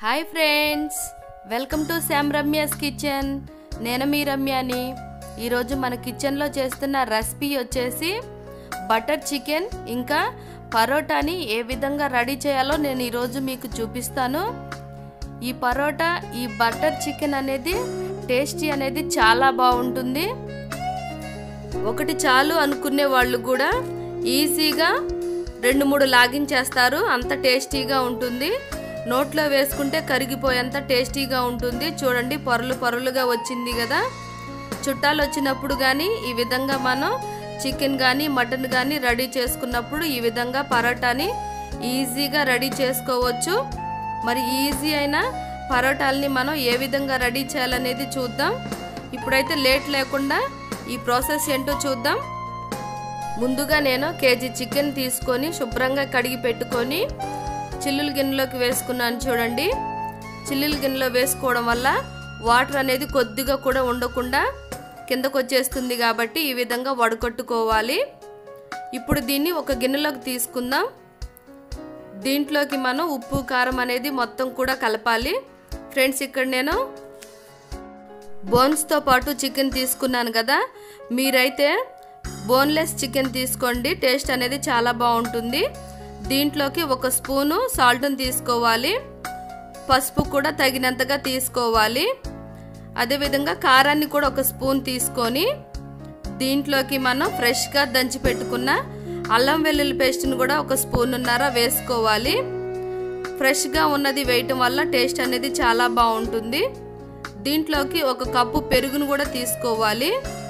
hi friends welcome to Sam Ramya's kitchen నేను మీ రమ్యాని ఈరోజు మన కిచెన్లో చేస్తున్న రెసిపీ వచ్చేసి బటర్ చికెన్ ఇంకా పరోటాని ఏ విధంగా రెడీ చేయాలో నేను ఈరోజు మీకు చూపిస్తాను ఈ పరోటా ఈ బటర్ చికెన్ అనేది టేస్టీ అనేది చాలా బాగుంటుంది ఒకటి చాలు అనుకునే వాళ్ళు కూడా ఈజీగా రెండు మూడు లాగించేస్తారు అంత టేస్టీగా ఉంటుంది నోట్లో వేసుకుంటే కరిగిపోయేంత టేస్టీగా ఉంటుంది చూడండి పొరలు పొరలుగా వచ్చింది కదా చుట్టాలు వచ్చినప్పుడు కానీ ఈ విధంగా మనం చికెన్ కానీ మటన్ కానీ రెడీ చేసుకున్నప్పుడు ఈ విధంగా పరోటాని ఈజీగా రెడీ చేసుకోవచ్చు మరి ఈజీ అయిన పరోటాలని మనం ఏ విధంగా రెడీ చేయాలనేది చూద్దాం ఇప్పుడైతే లేట్ లేకుండా ఈ ప్రాసెస్ ఏంటో చూద్దాం ముందుగా నేను కేజీ చికెన్ తీసుకొని శుభ్రంగా కడిగి పెట్టుకొని చిల్లుల గిన్నెలోకి వేసుకున్నాను చూడండి చిల్లుల గిన్నెలో వేసుకోవడం వల్ల వాటర్ అనేది కొద్దిగా కూడా ఉండకుండా కిందకు వచ్చేస్తుంది కాబట్టి ఈ విధంగా వడకొట్టుకోవాలి ఇప్పుడు దీన్ని ఒక గిన్నెలోకి తీసుకుందాం దీంట్లోకి మనం ఉప్పు కారం అనేది మొత్తం కూడా కలపాలి ఫ్రెండ్స్ ఇక్కడ నేను బోన్స్తో పాటు చికెన్ తీసుకున్నాను కదా మీరైతే బోన్లెస్ చికెన్ తీసుకోండి టేస్ట్ అనేది చాలా బాగుంటుంది దీంట్లోకి ఒక స్పూను సాల్ట్ని తీసుకోవాలి పసుపు కూడా తగినంతగా తీసుకోవాలి అదేవిధంగా కారాన్ని కూడా ఒక స్పూన్ తీసుకొని దీంట్లోకి మనం ఫ్రెష్గా దంచి పెట్టుకున్న అల్లం వెల్లుల్లి పేస్ట్ని కూడా ఒక స్పూన్ ఉన్నర వేసుకోవాలి ఫ్రెష్గా ఉన్నది వేయటం వల్ల టేస్ట్ అనేది చాలా బాగుంటుంది దీంట్లోకి ఒక కప్పు పెరుగును కూడా తీసుకోవాలి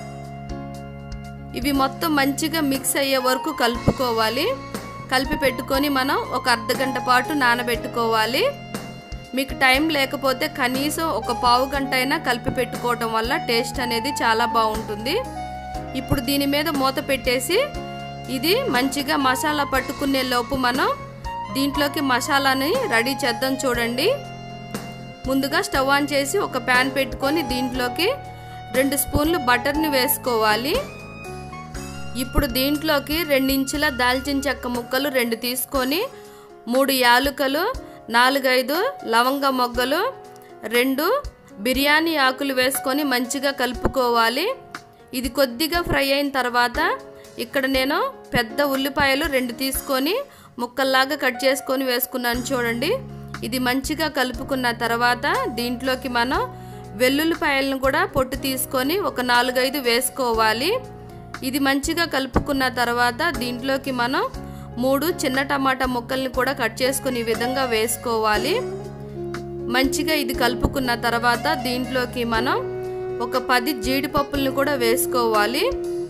ఇవి మొత్తం మంచిగా మిక్స్ అయ్యే వరకు కలుపుకోవాలి కలిపి పెట్టుకొని మనం ఒక అర్ధ గంట పాటు నానబెట్టుకోవాలి మీకు టైం లేకపోతే కనీసం ఒక పావు గంట అయినా కలిపి పెట్టుకోవటం వల్ల టేస్ట్ అనేది చాలా బాగుంటుంది ఇప్పుడు దీని మీద మూత పెట్టేసి ఇది మంచిగా మసాలా పట్టుకునే లోపు మనం దీంట్లోకి మసాలాని రెడీ చేద్దాం చూడండి ముందుగా స్టవ్ ఆన్ చేసి ఒక ప్యాన్ పెట్టుకొని దీంట్లోకి రెండు స్పూన్లు బటర్ని వేసుకోవాలి ఇప్పుడు దీంట్లోకి రెండించుల దాల్చిన చెక్క ముక్కలు రెండు తీసుకొని మూడు యాలుకలు నాలుగైదు లవంగ మొగ్గలు రెండు బిర్యానీ ఆకులు వేసుకొని మంచిగా కలుపుకోవాలి ఇది కొద్దిగా ఫ్రై అయిన తర్వాత ఇక్కడ నేను పెద్ద ఉల్లిపాయలు రెండు తీసుకొని ముక్కల్లాగా కట్ చేసుకొని వేసుకున్నాను చూడండి ఇది మంచిగా కలుపుకున్న తర్వాత దీంట్లోకి మనం వెల్లుల్లిపాయలను కూడా పొట్టు తీసుకొని ఒక నాలుగైదు వేసుకోవాలి ఇది మంచిగా కలుపుకున్న తర్వాత దీంట్లోకి మనం మూడు చిన్న టమాటా ముక్కల్ని కూడా కట్ చేసుకుని ఈ విధంగా వేసుకోవాలి మంచిగా ఇది కలుపుకున్న తర్వాత దీంట్లోకి మనం ఒక పది జీడిపప్పుల్ని కూడా వేసుకోవాలి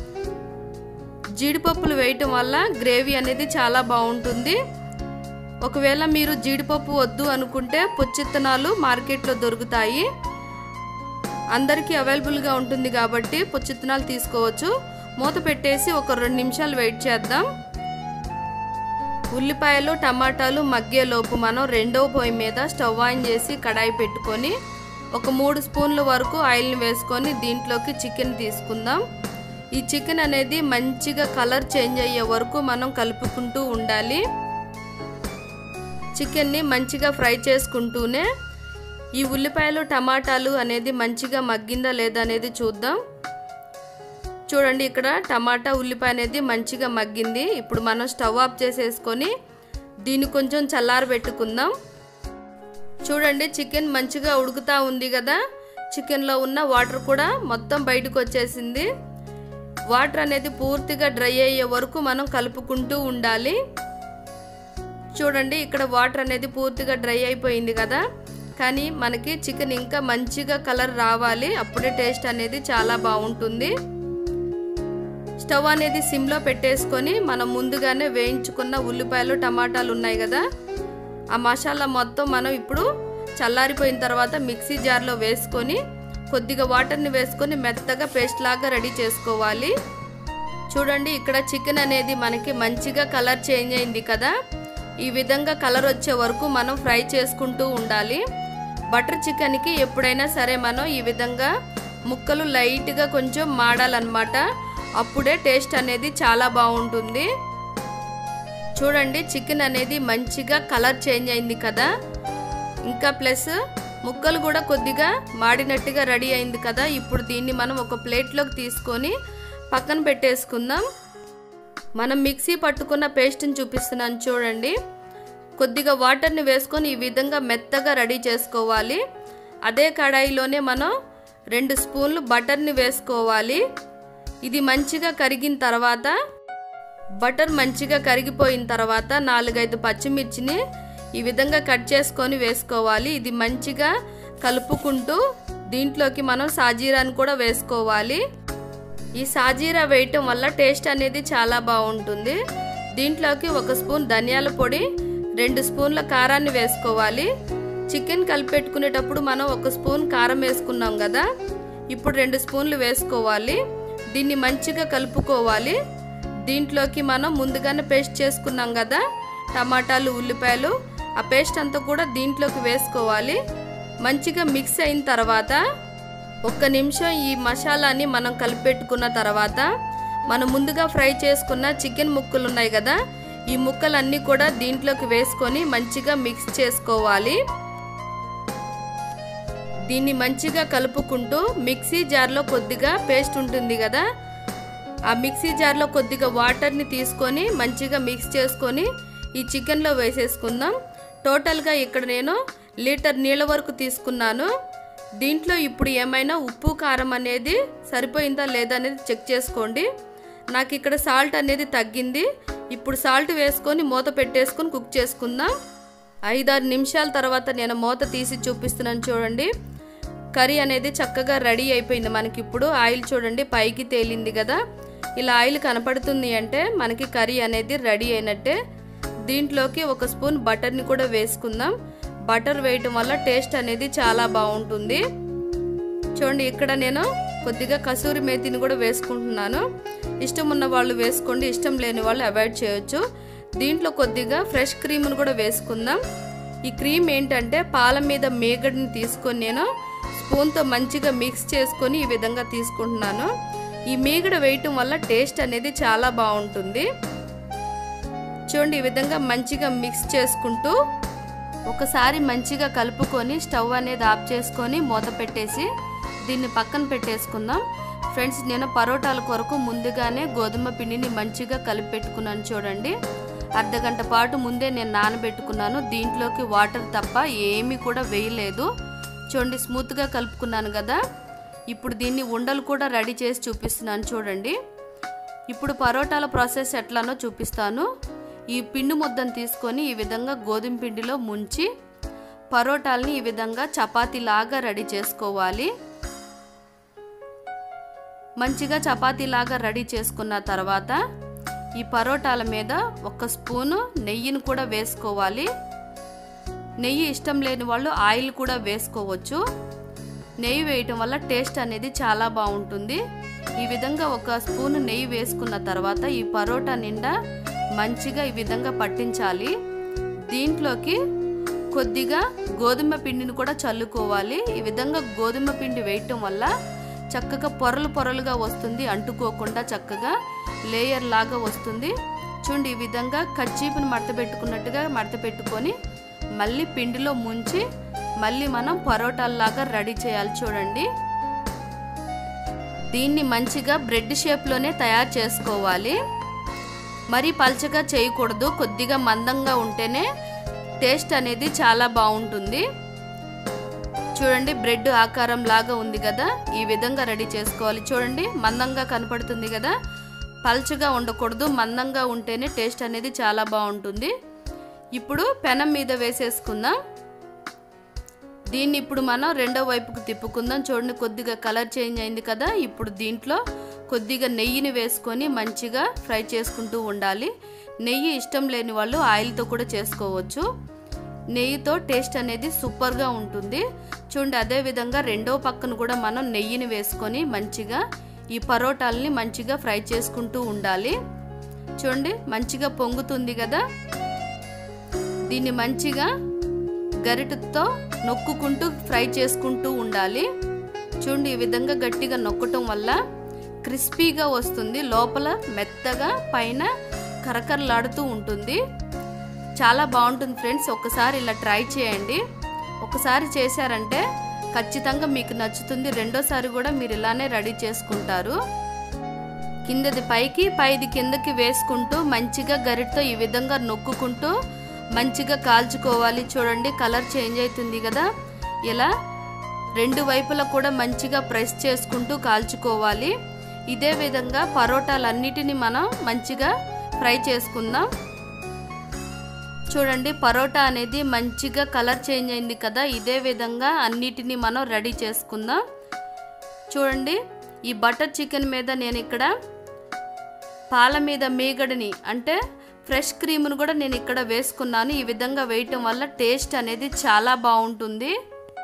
జీడిపప్పులు వేయటం వల్ల గ్రేవీ అనేది చాలా బాగుంటుంది ఒకవేళ మీరు జీడిపప్పు వద్దు అనుకుంటే పుచ్చిత్తనాలు మార్కెట్లో దొరుకుతాయి అందరికీ అవైలబుల్గా ఉంటుంది కాబట్టి పుచ్చిత్తనాలు తీసుకోవచ్చు మూత పెట్టేసి ఒక రెండు నిమిషాలు వెయిట్ చేద్దాం ఉల్లిపాయలు టమాటాలు మగ్గేలోపు మనం రెండవ పొయ్యి మీద స్టవ్ ఆన్ చేసి కడాయి పెట్టుకొని ఒక మూడు స్పూన్ల వరకు ఆయిల్ని వేసుకొని దీంట్లోకి చికెన్ తీసుకుందాం ఈ చికెన్ అనేది మంచిగా కలర్ చేంజ్ అయ్యే వరకు మనం కలుపుకుంటూ ఉండాలి చికెన్ని మంచిగా ఫ్రై చేసుకుంటూనే ఈ ఉల్లిపాయలు టమాటాలు అనేది మంచిగా మగ్గిందా లేదా అనేది చూద్దాం చూడండి ఇక్కడ టమాటా ఉల్లిపాయ అనేది మంచిగా మగ్గింది ఇప్పుడు మనం స్టవ్ ఆఫ్ చేసేసుకొని దీన్ని కొంచెం చల్లారి పెట్టుకుందాం చూడండి చికెన్ మంచిగా ఉడుకుతా ఉంది కదా చికెన్లో ఉన్న వాటర్ కూడా మొత్తం బయటకు వచ్చేసింది వాటర్ అనేది పూర్తిగా డ్రై అయ్యే వరకు మనం కలుపుకుంటూ ఉండాలి చూడండి ఇక్కడ వాటర్ అనేది పూర్తిగా డ్రై అయిపోయింది కదా కానీ మనకి చికెన్ ఇంకా మంచిగా కలర్ రావాలి అప్పుడే టేస్ట్ అనేది చాలా బాగుంటుంది స్టవ్ అనేది సిమ్లో పెట్టేసుకొని మనం ముందుగానే వేయించుకున్న ఉల్లిపాయలు టమాటాలు ఉన్నాయి కదా ఆ మసాలా మొత్తం మనం ఇప్పుడు చల్లారిపోయిన తర్వాత మిక్సీ జార్లో వేసుకొని కొద్దిగా వాటర్ని వేసుకొని మెత్తగా పేస్ట్ లాగా రెడీ చేసుకోవాలి చూడండి ఇక్కడ చికెన్ అనేది మనకి మంచిగా కలర్ చేంజ్ అయింది కదా ఈ విధంగా కలర్ వచ్చే వరకు మనం ఫ్రై చేసుకుంటూ ఉండాలి బటర్ చికెన్కి ఎప్పుడైనా సరే మనం ఈ విధంగా ముక్కలు లైట్గా కొంచెం మాడాలన్నమాట అప్పుడే టేస్ట్ అనేది చాలా బాగుంటుంది చూడండి చికెన్ అనేది మంచిగా కలర్ చేంజ్ అయింది కదా ఇంకా ప్లస్ ముక్కలు కూడా కొద్దిగా మాడినట్టుగా రెడీ అయింది కదా ఇప్పుడు దీన్ని మనం ఒక ప్లేట్లోకి తీసుకొని పక్కన పెట్టేసుకుందాం మనం మిక్సీ పట్టుకున్న పేస్ట్ని చూపిస్తున్నాను చూడండి కొద్దిగా వాటర్ని వేసుకొని ఈ విధంగా మెత్తగా రెడీ చేసుకోవాలి అదే కడాయిలోనే మనం రెండు స్పూన్లు బటర్ని వేసుకోవాలి ఇది మంచిగా కరిగిన తర్వాత బటర్ మంచిగా కరిగిపోయిన తర్వాత నాలుగైదు పచ్చిమిర్చిని ఈ విధంగా కట్ చేసుకొని వేసుకోవాలి ఇది మంచిగా కలుపుకుంటూ దీంట్లోకి మనం సాజీరాని కూడా వేసుకోవాలి ఈ సాజీరా వేయటం వల్ల టేస్ట్ అనేది చాలా బాగుంటుంది దీంట్లోకి ఒక స్పూన్ ధనియాల పొడి రెండు స్పూన్ల కారాన్ని వేసుకోవాలి చికెన్ కలిపెట్టుకునేటప్పుడు మనం ఒక స్పూన్ కారం వేసుకున్నాం కదా ఇప్పుడు రెండు స్పూన్లు వేసుకోవాలి దీన్ని మంచిగా కలుపుకోవాలి దీంట్లోకి మనం ముందుగానే పేస్ట్ చేసుకున్నాం కదా టమాటాలు ఉల్లిపాయలు ఆ పేస్ట్ అంతా కూడా దీంట్లోకి వేసుకోవాలి మంచిగా మిక్స్ అయిన తర్వాత ఒక్క నిమిషం ఈ మసాలాని మనం కలిపెట్టుకున్న తర్వాత మనం ముందుగా ఫ్రై చేసుకున్న చికెన్ ముక్కలు ఉన్నాయి కదా ఈ ముక్కలన్నీ కూడా దీంట్లోకి వేసుకొని మంచిగా మిక్స్ చేసుకోవాలి దీన్ని మంచిగా కలుపుకుంటూ మిక్సీ జార్లో కొద్దిగా పేస్ట్ ఉంటుంది కదా ఆ మిక్సీ జార్లో కొద్దిగా వాటర్ని తీసుకొని మంచిగా మిక్స్ చేసుకొని ఈ చికెన్లో వేసేసుకుందాం టోటల్గా ఇక్కడ నేను లీటర్ నీళ్ళ వరకు తీసుకున్నాను దీంట్లో ఇప్పుడు ఏమైనా ఉప్పు కారం అనేది సరిపోయిందా లేదా అనేది చెక్ చేసుకోండి నాకు ఇక్కడ సాల్ట్ అనేది తగ్గింది ఇప్పుడు సాల్ట్ వేసుకొని మూత పెట్టేసుకొని కుక్ చేసుకుందాం ఐదారు నిమిషాల తర్వాత నేను మూత తీసి చూపిస్తున్నాను చూడండి కర్రీ అనేది చక్కగా రెడీ అయిపోయింది మనకి ఇప్పుడు ఆయిల్ చూడండి పైకి తేలింది కదా ఇలా ఆయిల్ కనపడుతుంది అంటే మనకి కర్రీ అనేది రెడీ అయినట్టే దీంట్లోకి ఒక స్పూన్ బటర్ని కూడా వేసుకుందాం బటర్ వేయటం వల్ల టేస్ట్ అనేది చాలా బాగుంటుంది చూడండి ఇక్కడ నేను కొద్దిగా కసూరి మేతిని కూడా వేసుకుంటున్నాను ఇష్టం ఉన్న వాళ్ళు వేసుకోండి ఇష్టం లేని వాళ్ళు అవాయిడ్ చేయొచ్చు దీంట్లో కొద్దిగా ఫ్రెష్ క్రీమ్ను కూడా వేసుకుందాం ఈ క్రీమ్ ఏంటంటే పాల మీద మేగడిని తీసుకొని నేను స్పూన్తో మంచిగా మిక్స్ చేసుకొని ఈ విధంగా తీసుకుంటున్నాను ఈ మీగడ వేయటం వల్ల టేస్ట్ అనేది చాలా బాగుంటుంది చూడండి ఈ విధంగా మంచిగా మిక్స్ చేసుకుంటూ ఒకసారి మంచిగా కలుపుకొని స్టవ్ అనేది ఆఫ్ చేసుకొని మూత పెట్టేసి దీన్ని పక్కన పెట్టేసుకుందాం ఫ్రెండ్స్ నేను పరోటాల కొరకు ముందుగానే గోధుమ పిండిని మంచిగా కలిపి పెట్టుకున్నాను చూడండి అర్ధ గంట పాటు ముందే నేను నానబెట్టుకున్నాను దీంట్లోకి వాటర్ తప్ప ఏమీ కూడా వేయలేదు చూడండి స్మూత్గా కలుపుకున్నాను కదా ఇప్పుడు దీన్ని ఉండలు కూడా రెడీ చేసి చూపిస్తున్నాను చూడండి ఇప్పుడు పరోటాల ప్రాసెస్ ఎట్లానో చూపిస్తాను ఈ పిండి ముద్దను తీసుకొని ఈ విధంగా గోధుమ పిండిలో ముంచి పరోటాలని ఈ విధంగా చపాతీలాగా రెడీ చేసుకోవాలి మంచిగా చపాతీలాగా రెడీ చేసుకున్న తర్వాత ఈ పరోటాల మీద ఒక స్పూను నెయ్యిని కూడా వేసుకోవాలి నెయ్యి ఇష్టం లేని వాళ్ళు ఆయిల్ కూడా వేసుకోవచ్చు నెయ్యి వేయటం వల్ల టేస్ట్ అనేది చాలా బాగుంటుంది ఈ విధంగా ఒక స్పూన్ నెయ్యి వేసుకున్న తర్వాత ఈ పరోటా నిండా మంచిగా ఈ విధంగా పట్టించాలి దీంట్లోకి కొద్దిగా గోధుమ పిండిని కూడా చల్లుకోవాలి ఈ విధంగా గోధుమ పిండి వేయటం వల్ల చక్కగా పొరలు పొరలుగా వస్తుంది అంటుకోకుండా చక్కగా లేయర్ లాగా వస్తుంది చూడండి ఈ విధంగా కచ్చీపుని మడత పెట్టుకున్నట్టుగా మడత పెట్టుకొని మళ్ళీ పిండిలో ముంచి మళ్ళీ మనం పరోటాల్లాగా రెడీ చేయాలి చూడండి దీన్ని మంచిగా బ్రెడ్ షేప్లోనే తయారు చేసుకోవాలి మరీ పల్చగా చేయకూడదు కొద్దిగా మందంగా ఉంటేనే టేస్ట్ అనేది చాలా బాగుంటుంది చూడండి బ్రెడ్ ఆకారం లాగా ఉంది కదా ఈ విధంగా రెడీ చేసుకోవాలి చూడండి మందంగా కనపడుతుంది కదా పల్చగా ఉండకూడదు మందంగా ఉంటేనే టేస్ట్ అనేది చాలా బాగుంటుంది ఇప్పుడు పెనం మీద వేసేసుకుందాం దీన్ని ఇప్పుడు మనం రెండో వైపుకు తిప్పుకుందాం చూడండి కొద్దిగా కలర్ చేంజ్ అయింది కదా ఇప్పుడు దీంట్లో కొద్దిగా నెయ్యిని వేసుకొని మంచిగా ఫ్రై చేసుకుంటూ ఉండాలి నెయ్యి ఇష్టం లేని వాళ్ళు ఆయిల్తో కూడా చేసుకోవచ్చు నెయ్యితో టేస్ట్ అనేది సూపర్గా ఉంటుంది చూడండి అదే విధంగా రెండో పక్కన కూడా మనం నెయ్యిని వేసుకొని మంచిగా ఈ పరోటాలని మంచిగా ఫ్రై చేసుకుంటూ ఉండాలి చూడండి మంచిగా పొంగుతుంది కదా దీన్ని మంచిగా గరిటతో నొక్కుకుంటూ ఫ్రై చేసుకుంటూ ఉండాలి చూడండి ఈ విధంగా గట్టిగా నొక్కటం వల్ల క్రిస్పీగా వస్తుంది లోపల మెత్తగా పైన కరకరలాడుతూ ఉంటుంది చాలా బాగుంటుంది ఫ్రెండ్స్ ఒక్కసారి ఇలా ట్రై చేయండి ఒకసారి చేశారంటే ఖచ్చితంగా మీకు నచ్చుతుంది రెండోసారి కూడా మీరు ఇలానే రెడీ చేసుకుంటారు కిందది పైకి పైది కిందకి వేసుకుంటూ మంచిగా గరిటతో ఈ విధంగా నొక్కుకుంటూ మంచిగా కాల్చుకోవాలి చూడండి కలర్ చేంజ్ అవుతుంది కదా ఇలా రెండు వైపులా కూడా మంచిగా ప్రెస్ చేసుకుంటూ కాల్చుకోవాలి ఇదే విధంగా పరోటాలన్నిటిని మనం మంచిగా ఫ్రై చేసుకుందాం చూడండి పరోటా అనేది మంచిగా కలర్ చేంజ్ అయింది కదా ఇదే విధంగా అన్నిటిని మనం రెడీ చేసుకుందాం చూడండి ఈ బటర్ చికెన్ మీద నేను ఇక్కడ పాల మీద మీగడని అంటే ఫ్రెష్ క్రీమ్ను కూడా నేను ఇక్కడ వేసుకున్నాను ఈ విధంగా వేయటం వల్ల టేస్ట్ అనేది చాలా బాగుంటుంది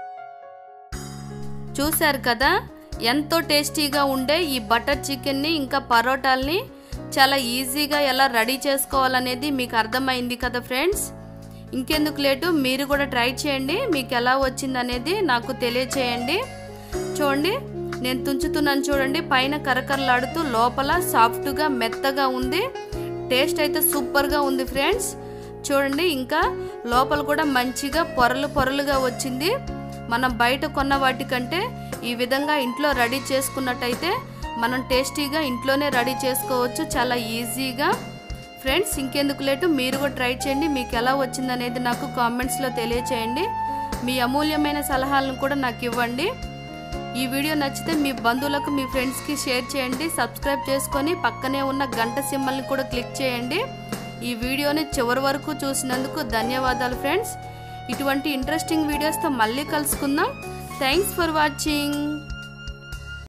చూశారు కదా ఎంతో టేస్టీగా ఉండే ఈ బటర్ చికెన్ని ఇంకా పరోటాల్ని చాలా ఈజీగా ఎలా రెడీ చేసుకోవాలనేది మీకు అర్థమైంది కదా ఫ్రెండ్స్ ఇంకెందుకు లేటు మీరు కూడా ట్రై చేయండి మీకు ఎలా వచ్చిందనేది నాకు తెలియచేయండి చూడండి నేను తుంచుతున్నాను చూడండి పైన కరకరలాడుతూ లోపల సాఫ్ట్గా మెత్తగా ఉంది టేస్ట్ అయితే సూపర్గా ఉంది ఫ్రెండ్స్ చూడండి ఇంకా లోపల కూడా మంచిగా పొరలు పొరలుగా వచ్చింది మనం బయట కొన్న వాటికంటే ఈ విధంగా ఇంట్లో రెడీ చేసుకున్నట్టయితే మనం టేస్టీగా ఇంట్లోనే రెడీ చేసుకోవచ్చు చాలా ఈజీగా ఫ్రెండ్స్ ఇంకెందుకు లేటు మీరు కూడా ట్రై చేయండి మీకు ఎలా వచ్చిందనేది నాకు కామెంట్స్లో తెలియచేయండి మీ అమూల్యమైన సలహాలను కూడా నాకు ఇవ్వండి ఈ వీడియో నచ్చితే మీ బంధువులకు మీ ఫ్రెండ్స్కి షేర్ చేయండి సబ్స్క్రైబ్ చేసుకొని పక్కనే ఉన్న గంట సింబల్ని కూడా క్లిక్ చేయండి ఈ వీడియోని చివరి వరకు చూసినందుకు ధన్యవాదాలు ఫ్రెండ్స్ ఇటువంటి ఇంట్రెస్టింగ్ వీడియోస్తో మళ్ళీ కలుసుకుందాం థ్యాంక్స్ ఫర్ వాచింగ్